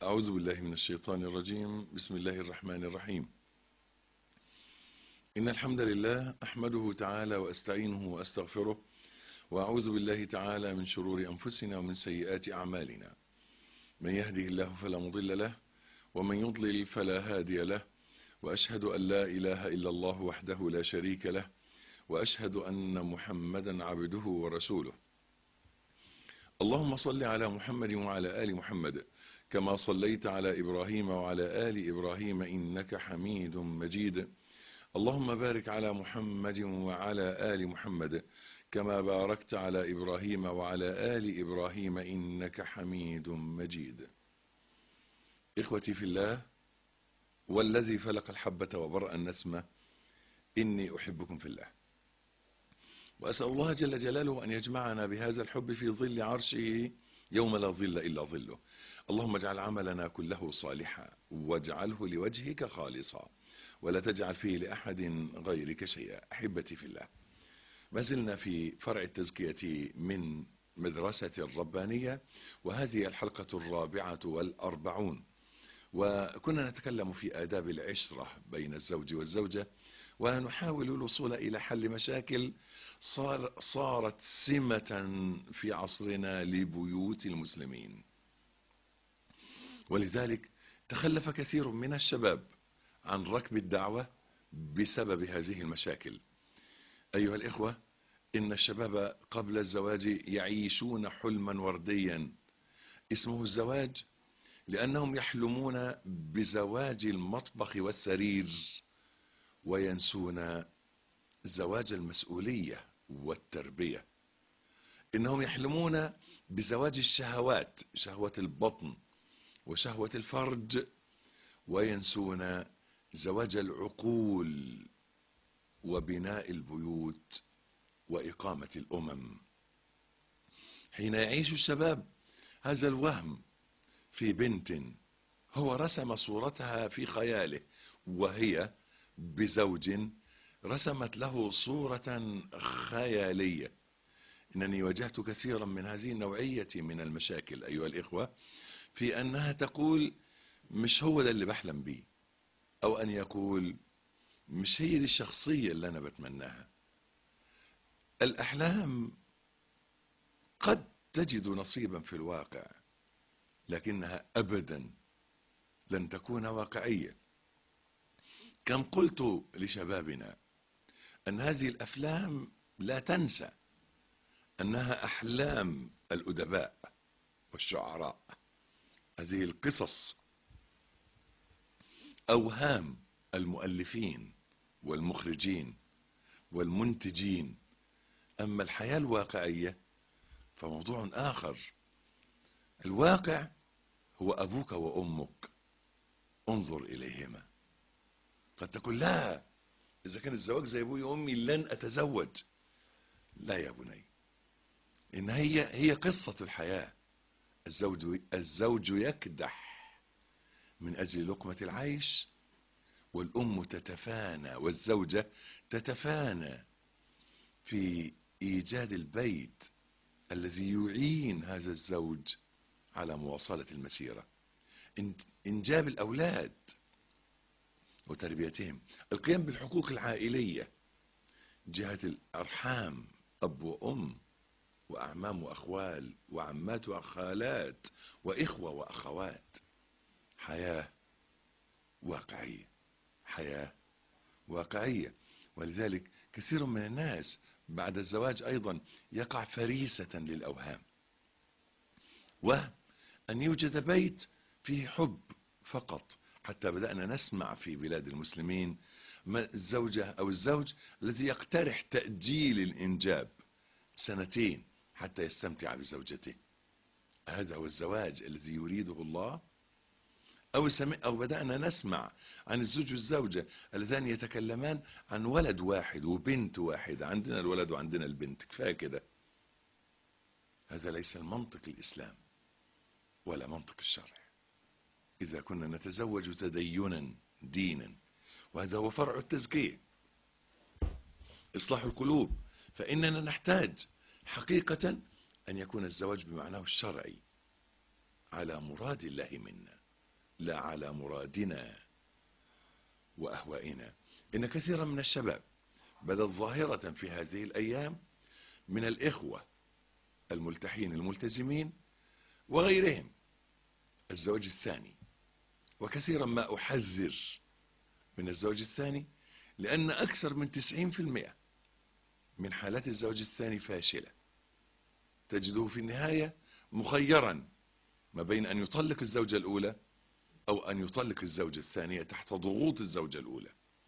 أعوذ بالله من الشيطان الرجيم بسم الله الرحمن الرحيم إن الحمد لله أحمده تعالى وأستعينه وأستغفره وأعوذ بالله تعالى من شرور أنفسنا ومن سيئات أعمالنا من يهده الله فلا مضل له ومن يضلل فلا هادي له وأشهد أن لا إله إلا الله وحده لا شريك له وأشهد أن محمدا عبده ورسوله اللهم صل على محمد وعلى آل محمد كما صليت على إبراهيم وعلى آل إبراهيم إنك حميد مجيد اللهم بارك على محمد وعلى آل محمد كما باركت على إبراهيم وعلى آل إبراهيم إنك حميد مجيد إخوتي في الله والذي فلق الحبة وبرأ النسمة إني أحبكم في الله وأسأل الله جل جلاله أن يجمعنا بهذا الحب في ظل عرشه يوم لا ظل إلا ظله اللهم اجعل عملنا كله صالحا واجعله لوجهك خالصا ولا تجعل فيه لأحد غيرك شيئا أحبتي في الله ما زلنا في فرع التزكية من مدرسة الربانية وهذه الحلقة الرابعة والأربعون وكنا نتكلم في آداب العشرة بين الزوج والزوجة ونحاول الوصول إلى حل مشاكل صار صارت سمة في عصرنا لبيوت المسلمين ولذلك تخلف كثير من الشباب عن ركب الدعوة بسبب هذه المشاكل أيها الإخوة إن الشباب قبل الزواج يعيشون حلما ورديا اسمه الزواج لأنهم يحلمون بزواج المطبخ والسرير وينسون زواج المسؤولية والتربية إنهم يحلمون بزواج الشهوات شهوة البطن وشهوة الفرج وينسون زواج العقول وبناء البيوت وإقامة الأمم حين يعيش الشباب هذا الوهم في بنت هو رسم صورتها في خياله وهي بزوج رسمت له صورة خيالية إنني واجهت كثيرا من هذه النوعية من المشاكل أيها الإخوة في أنها تقول مش هو ده اللي بحلم بيه أو أن يقول مش هي دي الشخصية اللي أنا بتمناها الأحلام قد تجد نصيبا في الواقع لكنها أبدا لن تكون واقعية كم قلت لشبابنا أن هذه الأفلام لا تنسى أنها أحلام الأدباء والشعراء هذه القصص أوهام المؤلفين والمخرجين والمنتجين أما الحياة الواقعية فموضوع آخر الواقع هو أبوك وأمك انظر إليهما قد تقول لا إذا كان الزواج زي أبوي وأمي لن أتزوج لا يا بني إن هي هي قصة الحياة الزوج الزوج يكدح من أجل لقمة العيش والأم تتفانى والزوجة تتفانى في إيجاد البيت الذي يعين هذا الزوج على مواصلة المسيرة إنجاب الأولاد وتربيتهم القيام بالحقوق العائلية جهة الأرحام أب وأم وأعمام وأخوال وعمات وخالات وإخوة وأخوات حياة واقعية حياة واقعية ولذلك كثير من الناس بعد الزواج أيضا يقع فريسة للأوهام وأن يوجد بيت فيه حب فقط حتى بدأنا نسمع في بلاد المسلمين الزوجة أو الزوج الذي يقترح تأجيل الإنجاب سنتين حتى يستمتع بزوجته هذا هو الزواج الذي يريده الله أو, أو بدأنا نسمع عن الزوج والزوجة اللذان يتكلمان عن ولد واحد وبنت واحدة عندنا الولد وعندنا البنت كفاية كده هذا ليس المنطق الإسلام ولا منطق الشرع إذا كنا نتزوج تدينا دينا وهذا هو فرع التزكية إصلاح القلوب فإننا نحتاج حقيقة أن يكون الزواج بمعناه الشرعي على مراد الله منا لا على مرادنا وأهوائنا إن كثيرا من الشباب بدت ظاهرة في هذه الأيام من الإخوة الملتحين الملتزمين وغيرهم الزواج الثاني وكثيرا ما أحذر من الزواج الثاني لأن أكثر من 90% من حالات الزواج الثاني فاشلة تجده في النهاية مخيرا ما بين أن يطلق الزوجة الأولى أو أن يطلق الزوجة الثانية تحت ضغوط الزوجة الأولى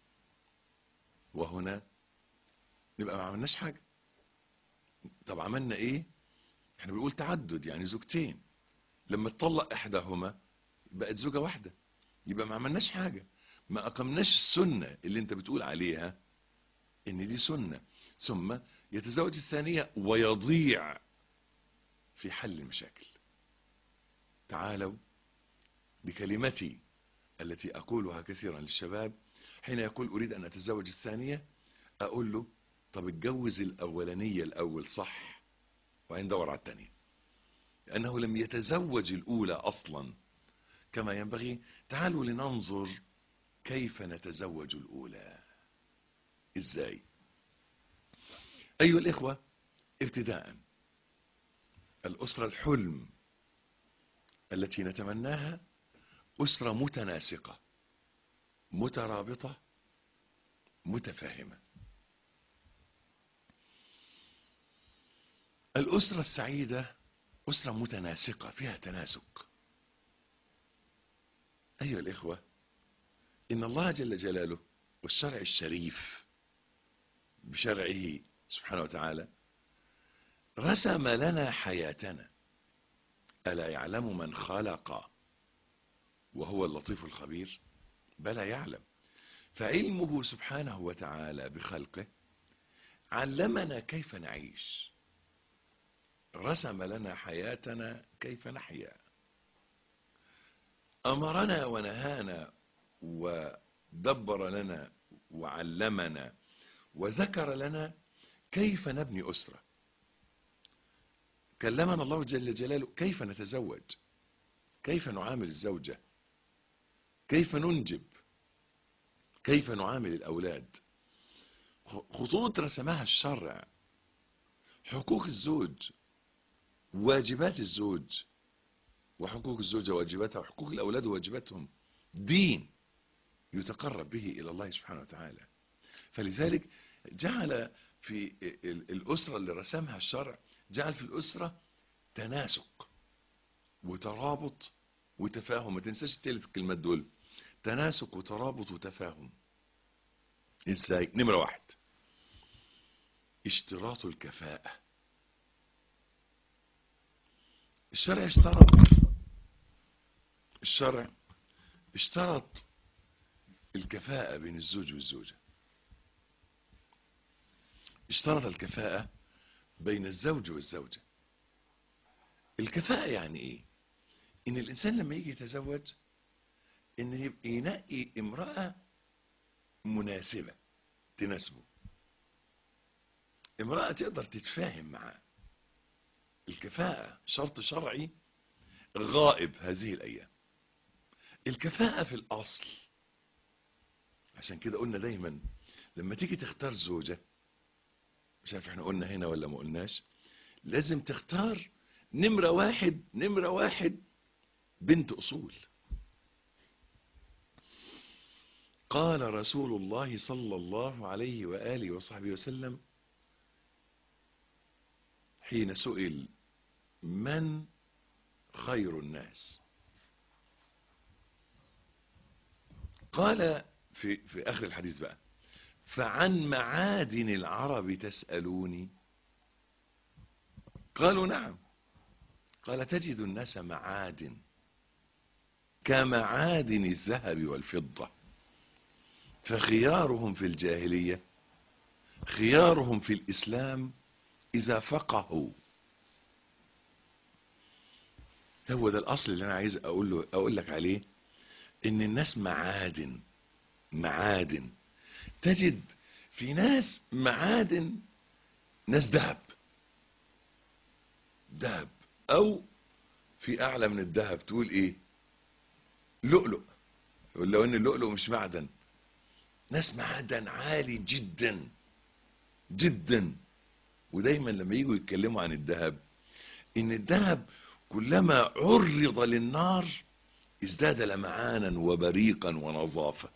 وهنا نبقى ما عملناش حاجة طب عملنا إيه احنا بنقول تعدد يعني زوجتين لما تطلق إحداهما بقت زوجة واحدة يبقى ما عملناش حاجة ما أقمناش السنة اللي انت بتقول عليها ان دي سنة ثم يتزوج الثانية ويضيع في حل المشاكل تعالوا بكلمتي التي أقولها كثيرا للشباب حين يقول أريد أن أتزوج الثانية أقول له طب اتجوز الأولانية الأول صح وبعدين دور على الثانية لأنه لم يتزوج الأولى أصلا كما ينبغي تعالوا لننظر كيف نتزوج الأولى إزاي أيها الإخوة ابتداء الأسرة الحلم التي نتمناها أسرة متناسقة مترابطة متفاهمة الأسرة السعيدة أسرة متناسقة فيها تناسق أيها الإخوة إن الله جل جلاله والشرع الشريف بشرعه سبحانه وتعالى رسم لنا حياتنا ألا يعلم من خلق وهو اللطيف الخبير بلى يعلم فعلمه سبحانه وتعالى بخلقه علمنا كيف نعيش رسم لنا حياتنا كيف نحيا أمرنا ونهانا ودبر لنا وعلمنا وذكر لنا كيف نبني أسرة كلمنا الله جل جلاله كيف نتزوج كيف نعامل الزوجة كيف ننجب كيف نعامل الأولاد خطوط رسمها الشرع حقوق الزوج واجبات الزوج وحقوق الزوجة واجباتها وحقوق الأولاد واجباتهم دين يتقرب به إلى الله سبحانه وتعالى فلذلك جعل في الأسرة اللي رسمها الشرع جعل في الأسرة تناسق وترابط وتفاهم ما تنساش الثلاث كلمات دول تناسق وترابط وتفاهم ازاي نمرة واحد اشتراط الكفاءة الشرع اشترط الشرع اشترط الكفاءة بين الزوج والزوجة اشترط الكفاءة بين الزوج والزوجة الكفاءة يعني ايه ان الانسان لما يجي يتزوج ان يبقى ينقي امرأة مناسبة تناسبه امرأة تقدر تتفاهم معاه الكفاءة شرط شرعي غائب هذه الايام الكفاءة في الاصل عشان كده قلنا دايما لما تيجي تختار زوجة مش عارف احنا قلنا هنا ولا ما قلناش لازم تختار نمرة واحد نمرة واحد بنت اصول قال رسول الله صلى الله عليه وآله وصحبه وسلم حين سئل من خير الناس قال في, في آخر الحديث بقى فعن معادن العرب تسألوني قالوا نعم قال تجد الناس معادن كمعادن الذهب والفضة فخيارهم في الجاهلية خيارهم في الإسلام إذا فقهوا هو ده الأصل اللي أنا عايز أقول, له أقول لك عليه إن الناس معادن معادن تجد في ناس معادن ناس ذهب ذهب أو في أعلى من الذهب تقول إيه لؤلؤ لو ان اللؤلؤ مش معدن ناس معدن عالي جدا جدا ودايما لما يجوا يتكلموا عن الذهب ان الذهب كلما عرض للنار ازداد لمعانا وبريقا ونظافة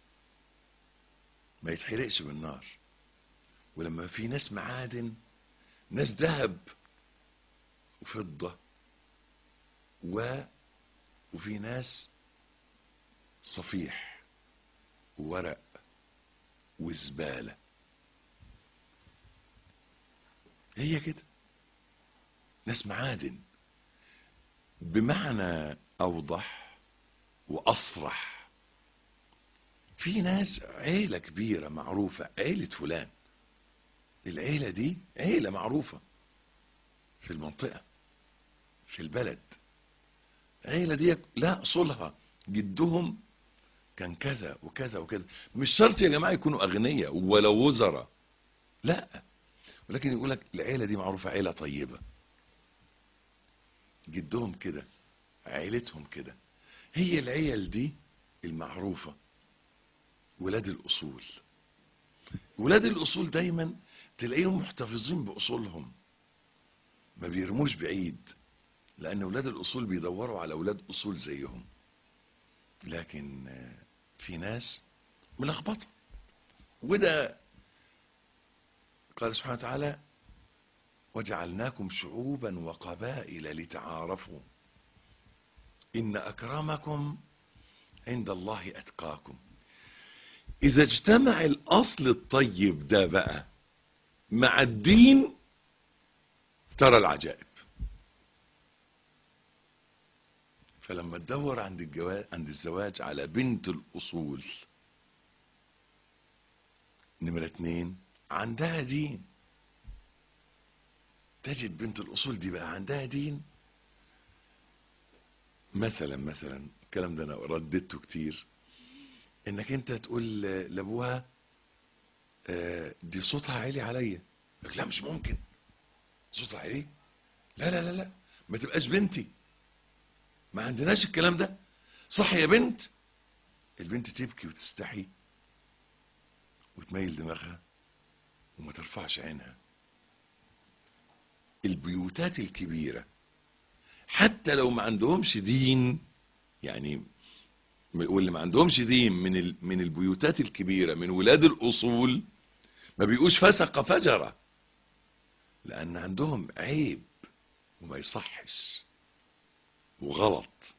ما يتحرقش بالنار ولما في ناس معادن ناس ذهب وفضة و وفي ناس صفيح وورق وزبالة هي كده ناس معادن بمعنى أوضح وأصرح في ناس عيلة كبيرة معروفة عيلة فلان العيلة دي عيلة معروفة في المنطقة في البلد عيلة دي لا أصولها جدهم كان كذا وكذا وكذا مش شرط يا جماعة يكونوا أغنياء ولا وزراء لا ولكن يقول لك العيلة دي معروفة عيلة طيبة جدهم كده عيلتهم كده هي العيل دي المعروفة ولاد الأصول ولاد الأصول دايما تلاقيهم محتفظين بأصولهم ما بيرموش بعيد لأن ولاد الأصول بيدوروا على ولاد أصول زيهم لكن في ناس ملخبطة وده قال سبحانه وتعالى وجعلناكم شعوبا وقبائل لتعارفوا إن أكرمكم عند الله أتقاكم إذا اجتمع الأصل الطيب ده بقى مع الدين ترى العجائب فلما تدور عند الجواز عند الزواج على بنت الأصول نمرة اتنين عندها دين تجد بنت الأصول دي بقى عندها دين مثلا مثلا الكلام ده أنا رددته كتير إنك أنت تقول لأبوها دي صوتها عالي عليا لك لا مش ممكن صوتها عالي لا لا لا لا ما تبقاش بنتي ما عندناش الكلام ده صح يا بنت البنت تبكي وتستحي وتميل دماغها وما ترفعش عينها البيوتات الكبيرة حتى لو ما عندهمش دين يعني واللي ما عندهمش دين من من البيوتات الكبيرة من ولاد الأصول ما بيقوش فسق فجرة لأن عندهم عيب وما يصحش وغلط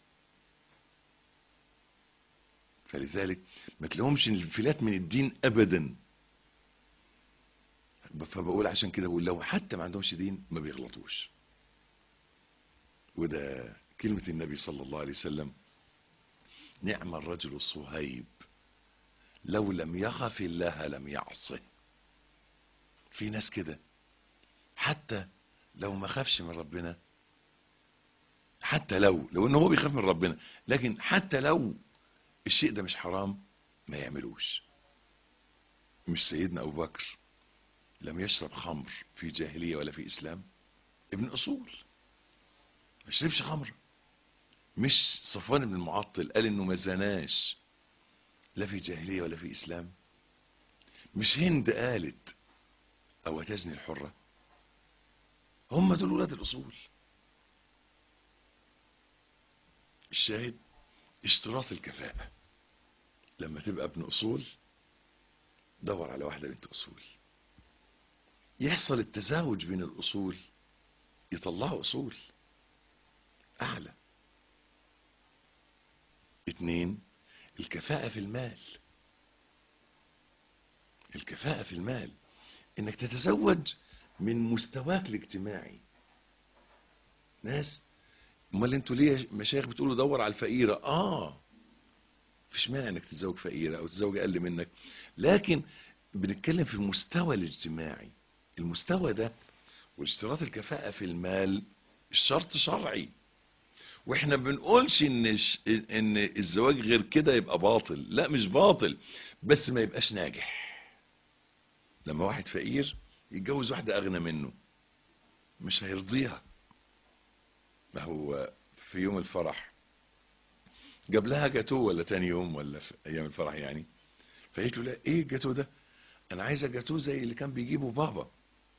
فلذلك ما تلاقيهمش انفلات من الدين ابدا فبقول عشان كده بقول لو حتى ما عندهمش دين ما بيغلطوش وده كلمة النبي صلى الله عليه وسلم نعم الرجل الصهيب لو لم يخف الله لم يعصه في ناس كده حتى لو ما خافش من ربنا حتى لو لو انه هو بيخاف من ربنا لكن حتى لو الشيء ده مش حرام ما يعملوش مش سيدنا ابو بكر لم يشرب خمر في جاهلية ولا في اسلام ابن اصول ما يشربش خمر مش صفوان بن المعطل قال انه ما زناش لا في جاهلية ولا في اسلام مش هند قالت او تزني الحرة هم دول ولاد الاصول الشاهد اشتراط الكفاءة لما تبقى ابن اصول دور على واحدة بنت اصول يحصل التزاوج بين الاصول يطلعوا اصول اعلى اتنين الكفاءة في المال الكفاءة في المال انك تتزوج من مستواك الاجتماعي ناس امال انتوا ليه مشايخ بتقولوا دور على الفقيرة اه مفيش مانع انك تتزوج فقيرة او تتزوج اقل منك لكن بنتكلم في المستوى الاجتماعي المستوى ده واشتراط الكفاءة في المال الشرط شرعي واحنا بنقولش ان ان الزواج غير كده يبقى باطل لا مش باطل بس ما يبقاش ناجح لما واحد فقير يتجوز واحدة اغنى منه مش هيرضيها ما هو في يوم الفرح جاب لها جاتوه ولا تاني يوم ولا في ايام الفرح يعني فقالت له لا ايه الجاتوه ده انا عايزه جاتوه زي اللي كان بيجيبه بابا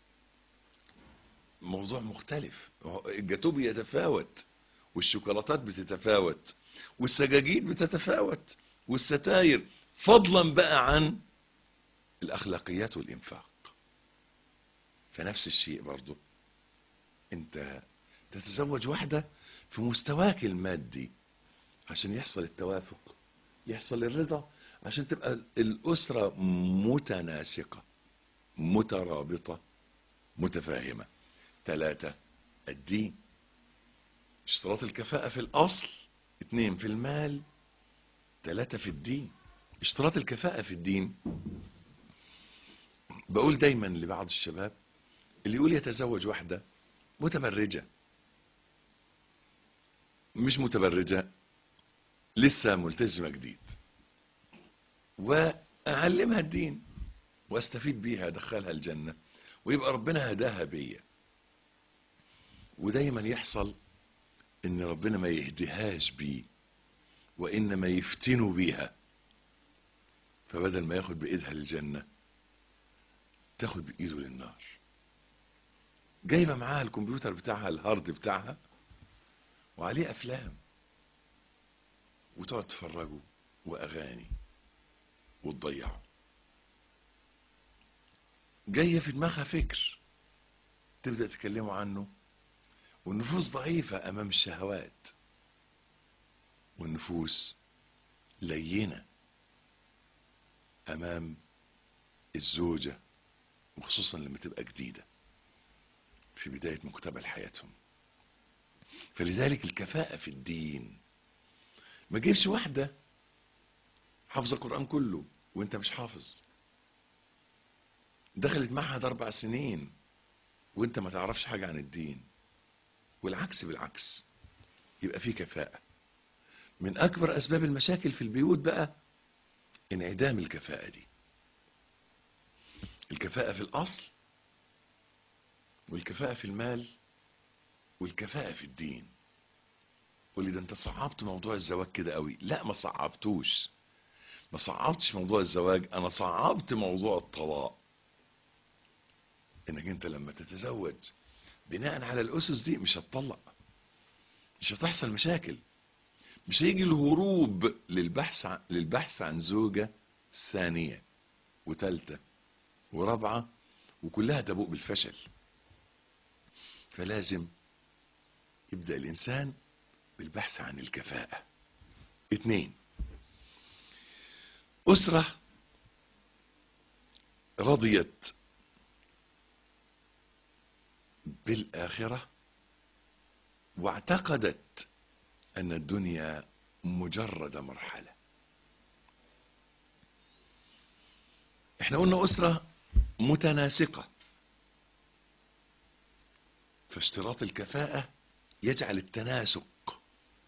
موضوع مختلف الجاتوه بيتفاوت والشوكولاتات بتتفاوت والسجاجيد بتتفاوت والستاير فضلا بقى عن الاخلاقيات والانفاق فنفس الشيء برضو انت تتزوج واحدة في مستواك المادي عشان يحصل التوافق يحصل الرضا عشان تبقى الأسرة متناسقة مترابطة متفاهمة ثلاثة الدين اشتراط الكفاءة في الأصل اثنين في المال ثلاثة في الدين اشتراط الكفاءة في الدين بقول دايما لبعض الشباب اللي يقول يتزوج واحدة متبرجة مش متبرجة لسه ملتزمة جديد وأعلمها الدين واستفيد بيها ادخلها الجنة ويبقى ربنا هداها بيا ودايما يحصل ان ربنا ما يهديهاش بيه وانما يفتنوا بيها فبدل ما ياخد بايدها للجنة تاخد بايده للنار جايبه معاها الكمبيوتر بتاعها الهارد بتاعها وعليه افلام وتقعد تفرجه واغاني وتضيعه جاية في دماغها فكر تبدأ تكلموا عنه والنفوس ضعيفة أمام الشهوات والنفوس لينة أمام الزوجة وخصوصا لما تبقى جديدة في بداية مقتبل حياتهم فلذلك الكفاءة في الدين ما جيبش واحدة حافظة القرآن كله وانت مش حافظ دخلت معهد اربع سنين وانت ما تعرفش حاجة عن الدين والعكس بالعكس يبقى في كفاءة من اكبر اسباب المشاكل في البيوت بقى انعدام الكفاءة دي الكفاءة في الاصل والكفاءة في المال والكفاءة في الدين قولي ده انت صعبت موضوع الزواج كده قوي لا ما صعبتوش ما صعبتش موضوع الزواج انا صعبت موضوع الطلاق انك انت لما تتزوج بناء على الاسس دي مش هتطلق مش هتحصل مشاكل مش هيجي الهروب للبحث عن للبحث عن زوجة ثانية وثالثة ورابعة وكلها تبوء بالفشل فلازم يبدأ الإنسان بالبحث عن الكفاءة اتنين أسرة رضيت بالآخرة واعتقدت أن الدنيا مجرد مرحلة احنا قلنا أسرة متناسقة فاشتراط الكفاءة يجعل التناسق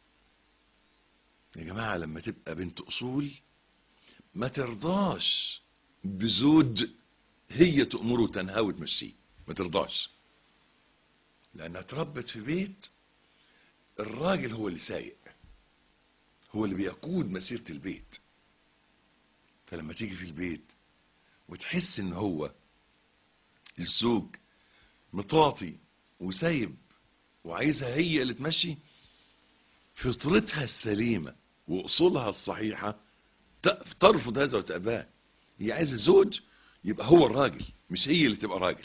يا جماعة لما تبقى بنت أصول ما ترضاش بزوج هي تأمره تنهى وتمشيه ما ترضاش لأنها اتربت في بيت الراجل هو اللي سايق هو اللي بيقود مسيرة البيت فلما تيجي في البيت وتحس ان هو الزوج مطاطي وسايب وعايزها هي اللي تمشي فطرتها السليمة واصولها الصحيحة ترفض هذا وتأباه هي عايزة زوج يبقى هو الراجل مش هي اللي تبقى راجل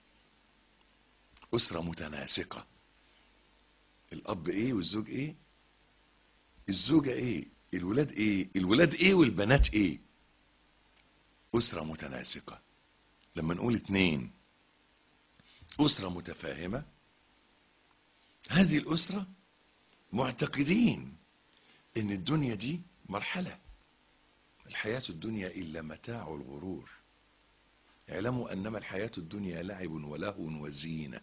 أسرة متناسقة الأب إيه والزوج إيه الزوجة إيه الولاد إيه الولاد إيه والبنات إيه أسرة متناسقة لما نقول اتنين أسرة متفاهمة هذه الأسرة معتقدين إن الدنيا دي مرحلة الحياة الدنيا إلا متاع الغرور اعلموا أنما الحياة الدنيا لعب ولهو وزينة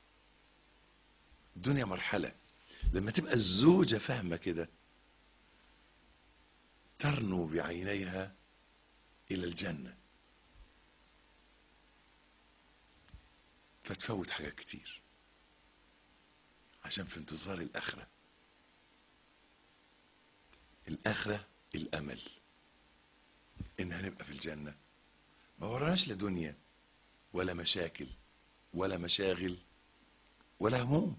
الدنيا مرحلة لما تبقى الزوجة فاهمة كده ترنو بعينيها إلى الجنة فتفوت حاجات كتير عشان في انتظار الآخرة الآخرة الأمل إن هنبقى في الجنة ما وراناش لا دنيا ولا مشاكل ولا مشاغل ولا هموم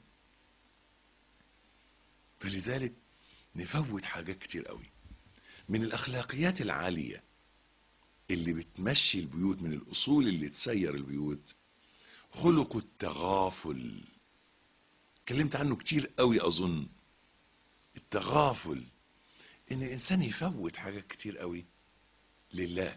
فلذلك نفوت حاجات كتير قوي من الأخلاقيات العالية اللي بتمشي البيوت من الأصول اللي تسير البيوت خلق التغافل اتكلمت عنه كتير قوي أظن التغافل ان الانسان يفوت حاجات كتير قوي لله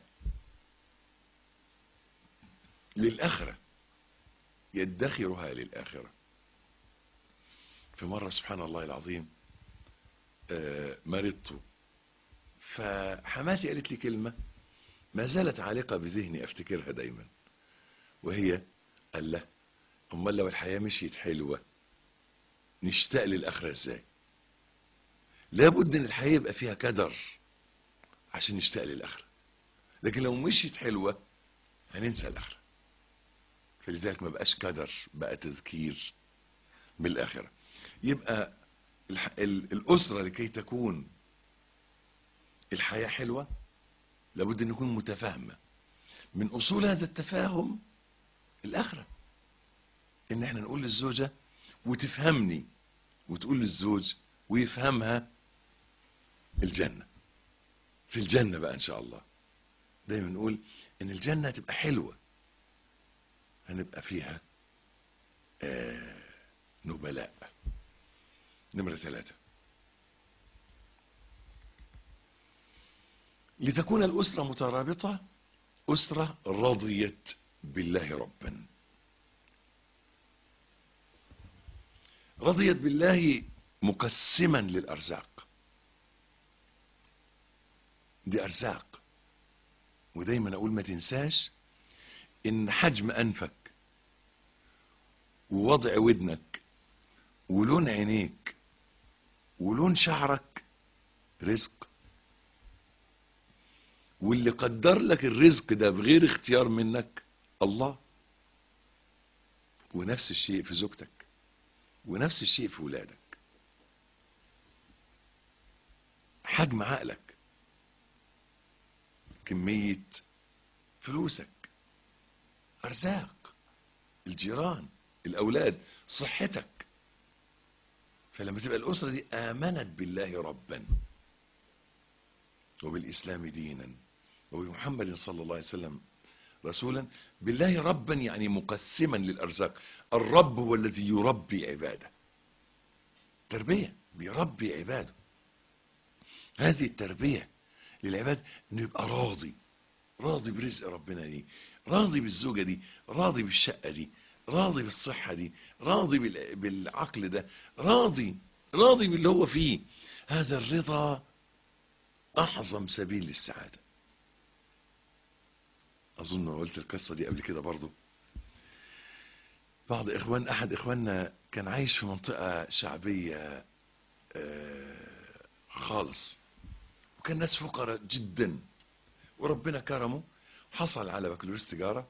للآخرة يدخرها للآخرة في مرة سبحان الله العظيم آه، مرضت فحماتي قالت لي كلمة ما زالت عالقة بذهني افتكرها دايما وهي قال له امال لو الحياة مشيت حلوة نشتاق للآخرة ازاي لابد ان الحياة يبقى فيها كدر عشان نشتاق للآخرة لكن لو مشيت حلوة هننسى الآخرة فلذلك ما بقاش كدر بقى تذكير بالآخرة يبقى الح... ال... الأسرة لكي تكون الحياة حلوة لابد ان نكون متفاهمة من أصول هذا التفاهم الآخرة ان احنا نقول للزوجة وتفهمني وتقول للزوج ويفهمها الجنة في الجنة بقى ان شاء الله دايما نقول ان الجنة تبقى حلوة هنبقى فيها آه نبلاء نمرة ثلاثة لتكون الأسرة مترابطة أسرة رضيت بالله ربا رضيت بالله مقسما للأرزاق دي أرزاق ودايما أقول ما تنساش إن حجم أنفك ووضع ودنك ولون عينيك ولون شعرك رزق واللي قدر لك الرزق ده بغير اختيار منك الله ونفس الشيء في زوجتك ونفس الشيء في ولادك حجم عقلك كمية فلوسك أرزاق الجيران الأولاد صحتك فلما تبقى الأسرة دي آمنت بالله ربا وبالإسلام دينا وبمحمد صلى الله عليه وسلم رسولا بالله ربا يعني مقسما للأرزاق الرب هو الذي يربي عباده تربية بيربي عباده هذه التربية للعباد انه يبقى راضي راضي برزق ربنا دي راضي بالزوجة دي راضي بالشقة دي راضي بالصحة دي راضي بالعقل ده راضي راضي باللي هو فيه هذا الرضا اعظم سبيل للسعادة اظن قلت القصة دي قبل كده برضو بعض اخوان احد اخواننا كان عايش في منطقة شعبية آه خالص وكان ناس فقراء جدا وربنا كرمه حصل على بكالوريوس تجارة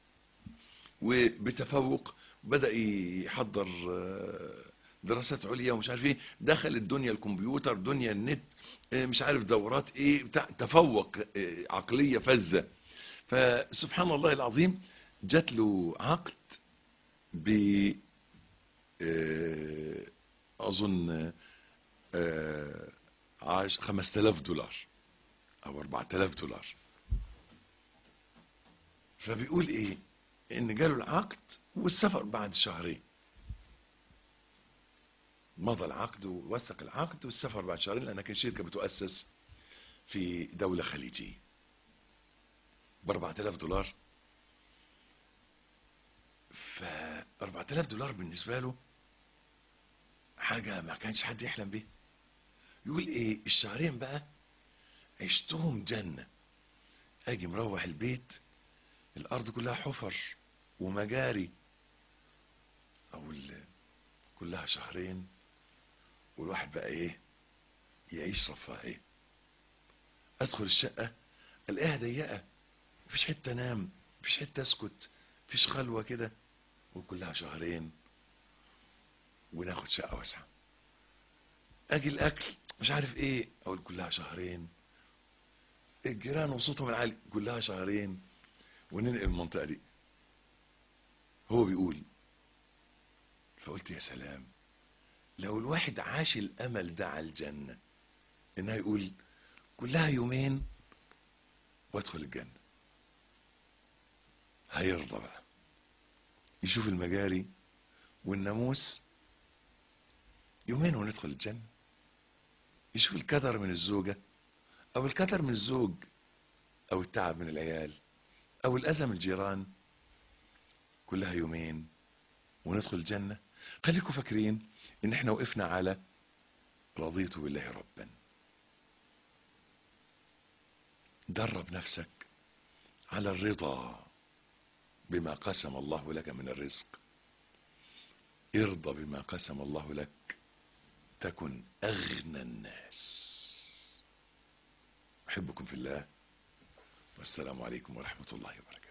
وبتفوق بدأ يحضر دراسات عليا ومش عارف ايه دخل الدنيا الكمبيوتر دنيا النت مش عارف دورات ايه تفوق عقلية فزة فسبحان الله العظيم جات له عقد ب اظن عاش 5000 دولار او 4000 دولار فبيقول ايه ان جاله العقد والسفر بعد شهرين مضى العقد ووثق العقد والسفر بعد شهرين لأنها كانت شركة بتؤسس في دولة خليجية ب 4000 دولار ف 4000 دولار بالنسبة له حاجة ما كانش حد يحلم بيها يقول ايه الشهرين بقى عشتهم جنة اجي مروح البيت الارض كلها حفر ومجاري اقول كلها شهرين والواحد بقى ايه يعيش رفاهية ادخل الشقة الاقيها ضيقة مفيش حتة انام مفيش حتة اسكت مفيش خلوة كده وكلها شهرين وناخد شقة واسعة اجي الاكل مش عارف ايه اقول كلها شهرين الجيران وصوتهم العالي كلها شهرين وننقل المنطقة دي هو بيقول فقلت يا سلام لو الواحد عاش الامل ده على الجنة انها يقول كلها يومين وادخل الجنة هيرضى بقى يشوف المجاري والناموس يومين وندخل الجنة يشوف الكدر من الزوجة او الكدر من الزوج او التعب من العيال او الاذى من الجيران كلها يومين وندخل الجنة خليكم فاكرين ان احنا وقفنا على رضيت بالله ربا درب نفسك على الرضا بما قسم الله لك من الرزق ارضى بما قسم الله لك تكن اغنى الناس احبكم في الله والسلام عليكم ورحمة الله وبركاته